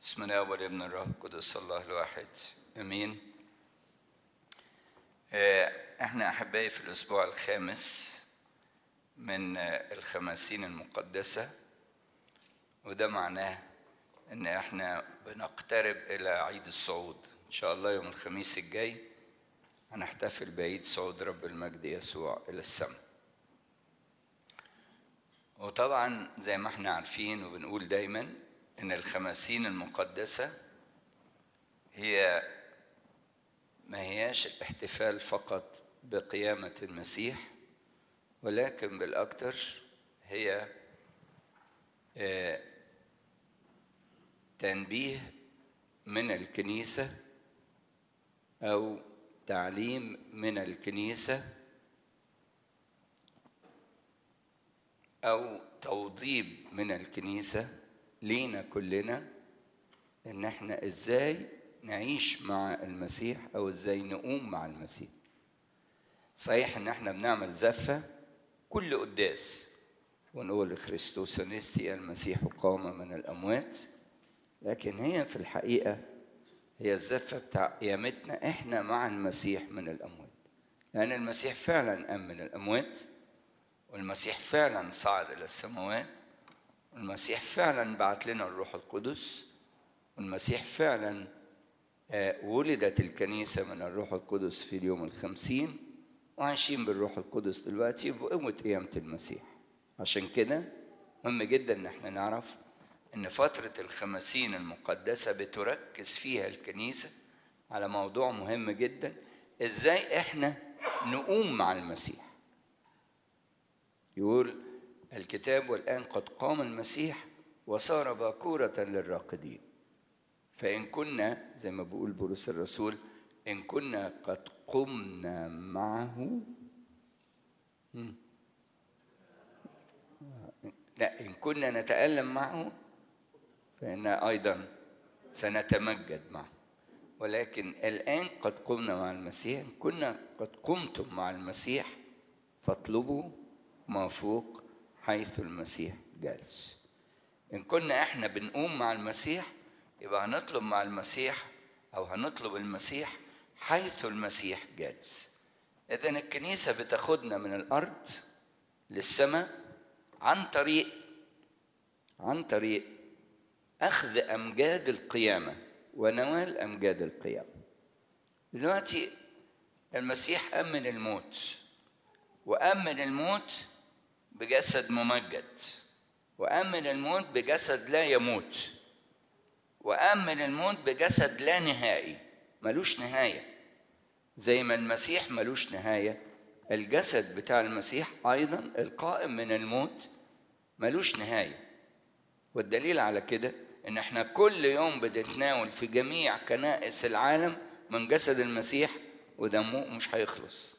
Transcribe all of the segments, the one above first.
بسم الله والابن الروح القدس الله الواحد امين آه، احنا احبائي في الاسبوع الخامس من آه، الخمسين المقدسه وده معناه ان احنا بنقترب الى عيد الصعود ان شاء الله يوم الخميس الجاي هنحتفل بعيد صعود رب المجد يسوع الى السماء وطبعا زي ما احنا عارفين وبنقول دايما ان الخمسين المقدسه هي ما هياش الاحتفال فقط بقيامه المسيح ولكن بالاكثر هي آه، تنبيه من الكنيسه او تعليم من الكنيسه او توضيب من الكنيسه لينا كلنا ان احنا ازاي نعيش مع المسيح او ازاي نقوم مع المسيح صحيح ان احنا بنعمل زفه كل قداس ونقول خريستوس نستي المسيح قام من الاموات لكن هي في الحقيقه هي الزفه بتاع قيامتنا احنا مع المسيح من الاموات لان المسيح فعلا قام من الاموات والمسيح فعلا صعد الى السماوات والمسيح فعلا بعت لنا الروح القدس والمسيح فعلا آه، ولدت الكنيسة من الروح القدس في اليوم الخمسين وعايشين بالروح القدس دلوقتي بقوة قيامة المسيح عشان كده مهم جدا ان احنا نعرف ان فترة الخمسين المقدسة بتركز فيها الكنيسة على موضوع مهم جدا ازاي احنا نقوم مع المسيح يقول الكتاب والآن قد قام المسيح وصار باكورة للراقدين فإن كنا زي ما بيقول بولس الرسول إن كنا قد قمنا معه مم. لا إن كنا نتألم معه فإنا أيضا سنتمجد معه ولكن الآن قد قمنا مع المسيح إن كنا قد قمتم مع المسيح فاطلبوا ما فوق حيث المسيح جالس إن كنا إحنا بنقوم مع المسيح يبقى هنطلب مع المسيح أو هنطلب المسيح حيث المسيح جالس إذا الكنيسة بتاخدنا من الأرض للسماء عن طريق عن طريق أخذ أمجاد القيامة ونوال أمجاد القيامة دلوقتي المسيح قام من الموت وقام من الموت بجسد ممجد وقام من الموت بجسد لا يموت وقام من الموت بجسد لا نهائي ملوش نهاية زي ما المسيح ملوش نهاية الجسد بتاع المسيح أيضا القائم من الموت ملوش نهاية والدليل على كده إن احنا كل يوم بنتناول في جميع كنائس العالم من جسد المسيح ودمه مش هيخلص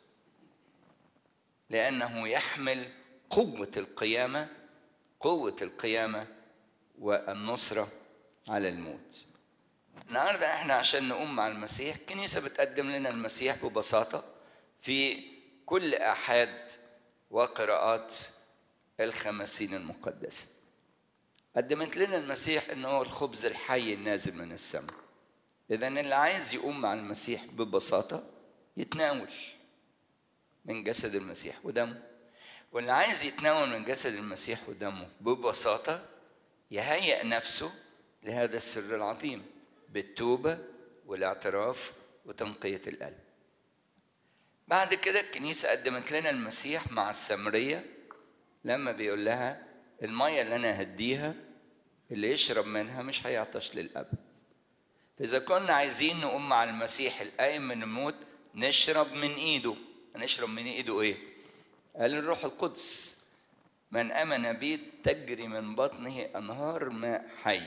لأنه يحمل قوة القيامة قوة القيامة والنصرة على الموت النهاردة احنا عشان نقوم مع المسيح الكنيسة بتقدم لنا المسيح ببساطة في كل أحد وقراءات الخمسين المقدسة قدمت لنا المسيح انه هو الخبز الحي النازل من السماء اذا اللي عايز يقوم مع المسيح ببساطة يتناول من جسد المسيح ودمه واللي عايز يتناول من جسد المسيح ودمه ببساطة يهيئ نفسه لهذا السر العظيم بالتوبة والاعتراف وتنقية القلب بعد كده الكنيسة قدمت لنا المسيح مع السمرية لما بيقول لها المية اللي أنا هديها اللي يشرب منها مش هيعطش للأبد فإذا كنا عايزين نقوم مع المسيح القايم من الموت نشرب من إيده هنشرب من إيده إيه؟ قال الروح القدس من امن بي تجري من بطنه انهار ماء حي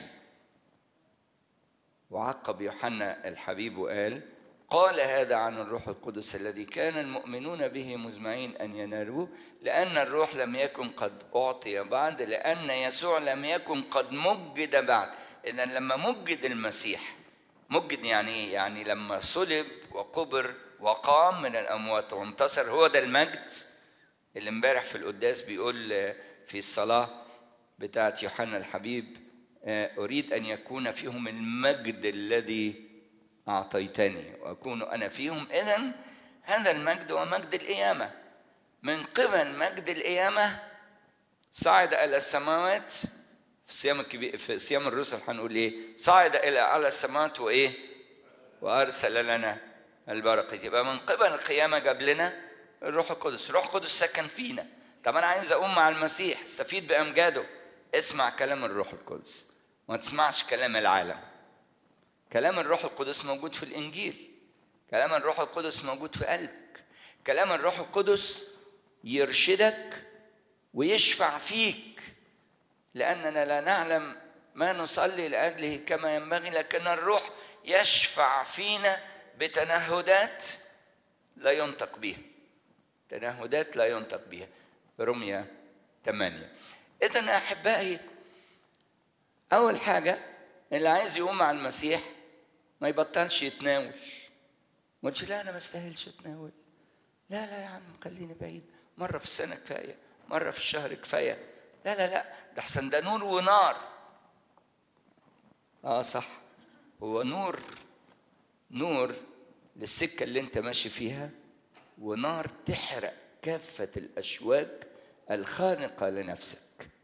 وعقب يوحنا الحبيب وقال قال هذا عن الروح القدس الذي كان المؤمنون به مزمعين ان ينالوه لان الروح لم يكن قد اعطي بعد لان يسوع لم يكن قد مجد بعد اذا لما مجد المسيح مجد يعني ايه يعني لما صلب وقبر وقام من الاموات وانتصر هو ده المجد اللي امبارح في القداس بيقول في الصلاة بتاعت يوحنا الحبيب آه، اريد ان يكون فيهم المجد الذي اعطيتني واكون انا فيهم اذا هذا المجد هو مجد القيامه من قبل مجد القيامه صعد الى السماوات في الصيام الكبير في صيام الرسل هنقول ايه صعد الى اعلى السماوات وايه وارسل لنا البركه يبقى من قبل القيامه جاب لنا الروح القدس الروح القدس سكن فينا طب انا عايز اقوم مع المسيح استفيد بامجاده اسمع كلام الروح القدس ما تسمعش كلام العالم كلام الروح القدس موجود في الانجيل كلام الروح القدس موجود في قلبك كلام الروح القدس يرشدك ويشفع فيك لاننا لا نعلم ما نصلي لاجله كما ينبغي لكن الروح يشفع فينا بتنهدات لا ينطق بها تنهدات لا ينطق بها رمية 8 إذا يا أحبائي أول حاجة اللي عايز يقوم مع المسيح ما يبطلش يتناول ما تقولش لا أنا ما استاهلش أتناول لا لا يا عم خليني بعيد مرة في السنة كفاية مرة في الشهر كفاية لا لا لا ده أحسن ده نور ونار آه صح هو نور نور للسكة اللي أنت ماشي فيها ونار تحرق كافة الأشواك الخانقة لنفسك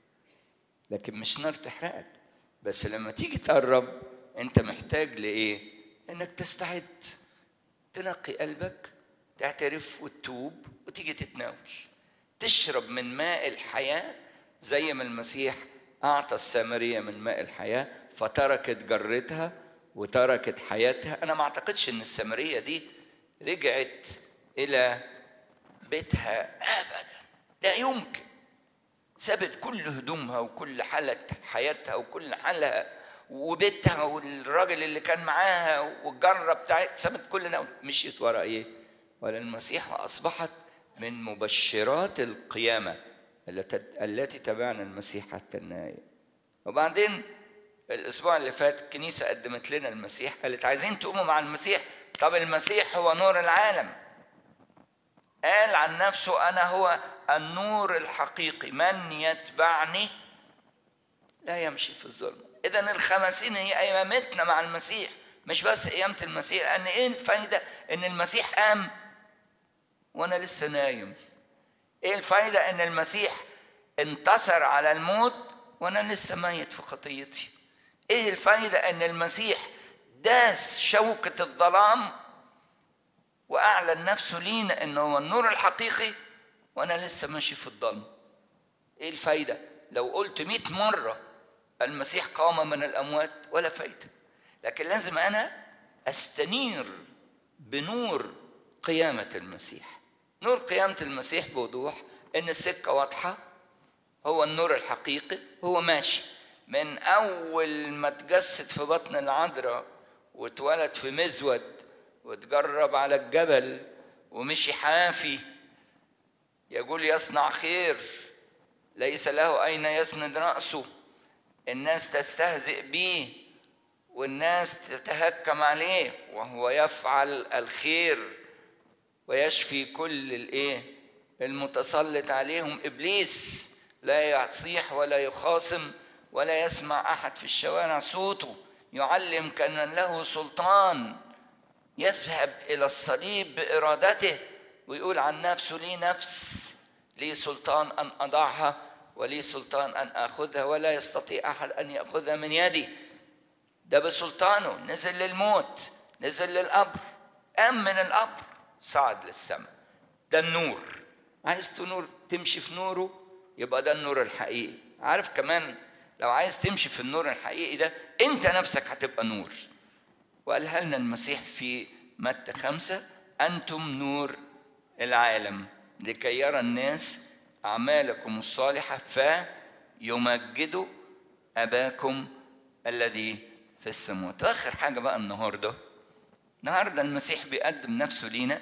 لكن مش نار تحرقك بس لما تيجي تقرب أنت محتاج لإيه؟ إنك تستعد تنقي قلبك تعترف وتتوب وتيجي تتناول تشرب من ماء الحياة زي ما المسيح أعطى السامرية من ماء الحياة فتركت جرتها وتركت حياتها أنا ما أعتقدش إن السامرية دي رجعت إلى بيتها أبدا لا يمكن سابت كل هدومها وكل حالة حياتها وكل حالها وبيتها والراجل اللي كان معاها والجرة بتاعتها سابت كل ده مشيت ورا ايه؟ ورا المسيح واصبحت من مبشرات القيامة التي تبعنا المسيح حتى النهاية. وبعدين الاسبوع اللي فات الكنيسة قدمت لنا المسيح قالت عايزين تقوموا مع المسيح طب المسيح هو نور العالم قال عن نفسه انا هو النور الحقيقي من يتبعني لا يمشي في الظلم اذا الخمسين هي ايامتنا مع المسيح مش بس قيامة المسيح لان ايه الفايدة ان المسيح قام وانا لسه نايم ايه الفايدة ان المسيح انتصر على الموت وانا لسه ميت في خطيتي ايه الفايدة ان المسيح داس شوكة الظلام واعلن نفسه لينا انه هو النور الحقيقي وانا لسه ماشي في الضلمه ايه الفايده لو قلت مئة مره المسيح قام من الاموات ولا فايده لكن لازم انا استنير بنور قيامه المسيح نور قيامه المسيح بوضوح ان السكه واضحه هو النور الحقيقي هو ماشي من اول ما تجسد في بطن العذراء واتولد في مزود وتجرب على الجبل ومشي حافي يقول يصنع خير ليس له أين يسند رأسه الناس تستهزئ به والناس تتهكم عليه وهو يفعل الخير ويشفي كل الايه المتسلط عليهم ابليس لا يصيح ولا يخاصم ولا يسمع احد في الشوارع صوته يعلم كان له سلطان يذهب الى الصليب بارادته ويقول عن نفسه لي نفس لي سلطان ان اضعها ولي سلطان ان اخذها ولا يستطيع احد ان ياخذها من يدي ده بسلطانه نزل للموت نزل للقبر قام من القبر صعد للسماء ده النور عايز تنور تمشي في نوره يبقى ده النور الحقيقي عارف كمان لو عايز تمشي في النور الحقيقي ده انت نفسك هتبقى نور وقالها لنا المسيح في متى خمسة أنتم نور العالم لكي يرى الناس أعمالكم الصالحة فيمجدوا أباكم الذي في السماوات آخر حاجة بقى النهاردة النهاردة المسيح بيقدم نفسه لينا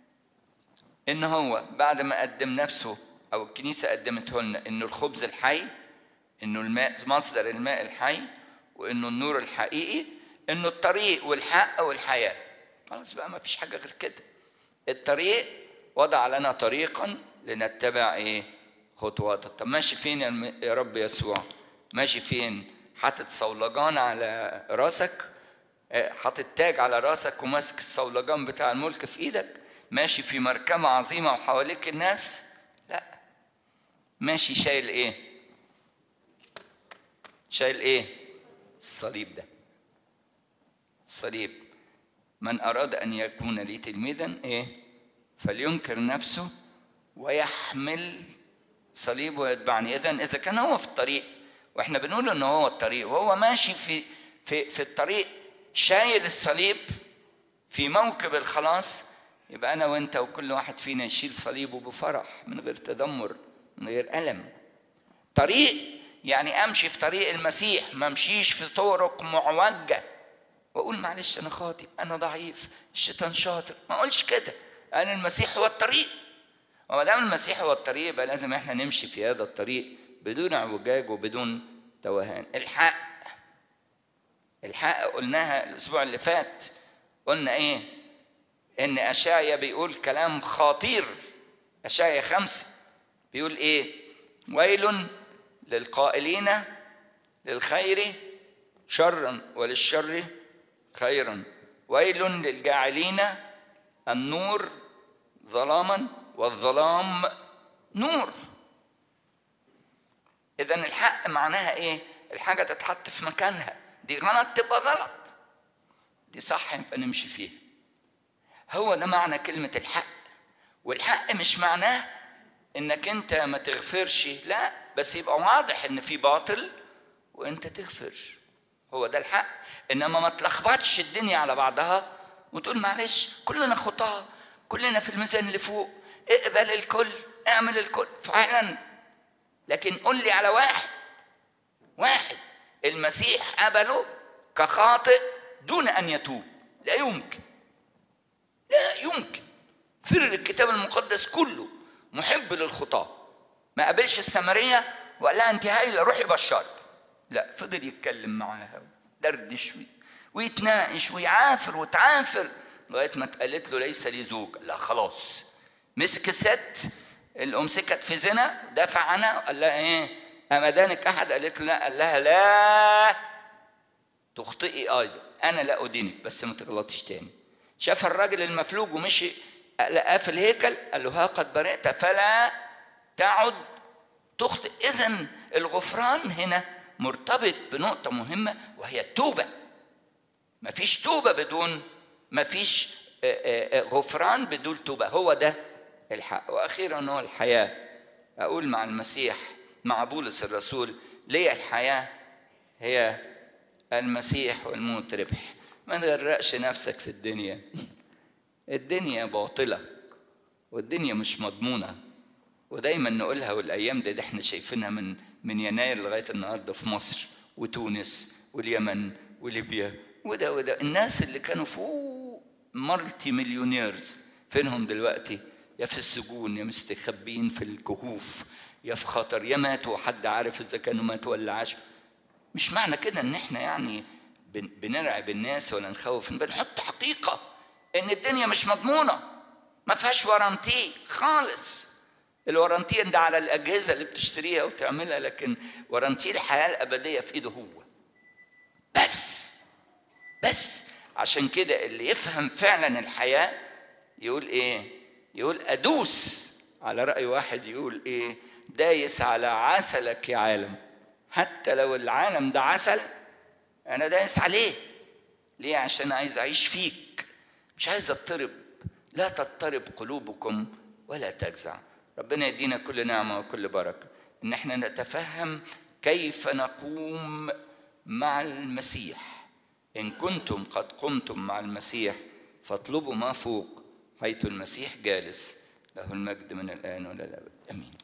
إن هو بعد ما قدم نفسه أو الكنيسة قدمته لنا إنه الخبز الحي إنه الماء مصدر الماء الحي وإنه النور الحقيقي إنه الطريق والحق والحياة خلاص بقى ما فيش حاجة غير كده الطريق وضع لنا طريقا لنتبع ايه خطواته طب ماشي فين يا رب يسوع ماشي فين حاطط صولجان على راسك آه، حاطط تاج على راسك وماسك الصولجان بتاع الملك في ايدك ماشي في مركبة عظيمة وحواليك الناس لا ماشي شايل ايه شايل ايه الصليب ده الصليب من أراد أن يكون لي تلميذا إيه؟ فلينكر نفسه ويحمل صليب ويتبعني إذا إذا كان هو في الطريق وإحنا بنقول إن هو الطريق وهو ماشي في في في الطريق شايل الصليب في موكب الخلاص يبقى أنا وأنت وكل واحد فينا يشيل صليبه بفرح من غير تذمر من غير ألم طريق يعني أمشي في طريق المسيح ما أمشيش في طرق معوجة واقول معلش انا خاطئ انا ضعيف الشيطان شاطر ما اقولش كده انا المسيح هو الطريق وما دام المسيح هو الطريق يبقى لازم احنا نمشي في هذا الطريق بدون اعوجاج وبدون توهان الحق الحق قلناها الاسبوع اللي فات قلنا ايه ان اشعيا بيقول كلام خطير اشعيا خمسة بيقول ايه ويل للقائلين للخير شرا وللشر خيرا ويل للجاعلين النور ظلاما والظلام نور اذا الحق معناها ايه الحاجه تتحط في مكانها دي غلط تبقى غلط دي صح يبقى نمشي فيها هو ده معنى كلمه الحق والحق مش معناه انك انت ما تغفرش لا بس يبقى واضح ان في باطل وانت تغفر هو ده الحق انما ما تلخبطش الدنيا على بعضها وتقول معلش كلنا خطاه كلنا في الميزان اللي فوق اقبل الكل اعمل الكل فعلا لكن قل لي على واحد واحد المسيح قبله كخاطئ دون ان يتوب لا يمكن لا يمكن فر الكتاب المقدس كله محب للخطاه ما قابلش السامريه وقال لها انت هايله روحي بشرك لا فضل يتكلم معاها دردش ويتناقش ويعافر وتعافر لغايه ما اتقالت له ليس لي زوج لا خلاص مسك الست اللي امسكت في زنا دافع عنها قال لها ايه امدانك احد قالت له لا قال لها لا تخطئي ايضا انا لا ادينك بس ما تغلطيش تاني شاف الراجل المفلوج ومشي لقاه في الهيكل قال له ها قد برئت فلا تعد تخطئ اذا الغفران هنا مرتبط بنقطة مهمة وهي التوبة مفيش توبة بدون مفيش غفران بدون توبة هو ده الحق وأخيرا هو الحياة أقول مع المسيح مع بولس الرسول ليه الحياة هي المسيح والموت ربح ما تغرقش نفسك في الدنيا الدنيا باطلة والدنيا مش مضمونة ودايما نقولها والايام دي, دي احنا شايفينها من من يناير لغايه النهارده في مصر وتونس واليمن وليبيا وده وده الناس اللي كانوا فوق مالتي مليونيرز فينهم دلوقتي يا في السجون يا مستخبين في الكهوف يا في خطر يا ماتوا حد عارف اذا كانوا ماتوا ولا عاشوا مش معنى كده ان احنا يعني بنرعب الناس ولا نخوف بنحط حقيقه ان الدنيا مش مضمونه ما فيهاش ورانتي خالص الورانتي ده على الاجهزه اللي بتشتريها وتعملها لكن ورانتي الحياه الابديه في ايده هو بس بس عشان كده اللي يفهم فعلا الحياه يقول ايه يقول ادوس على راي واحد يقول ايه دايس على عسلك يا عالم حتى لو العالم ده عسل انا دايس عليه ليه عشان عايز اعيش فيك مش عايز اضطرب لا تضطرب قلوبكم ولا تجزع ربنا يدينا كل نعمة وكل بركة إن احنا نتفهم كيف نقوم مع المسيح إن كنتم قد قمتم مع المسيح فاطلبوا ما فوق حيث المسيح جالس له المجد من الآن ولا الأبد آمين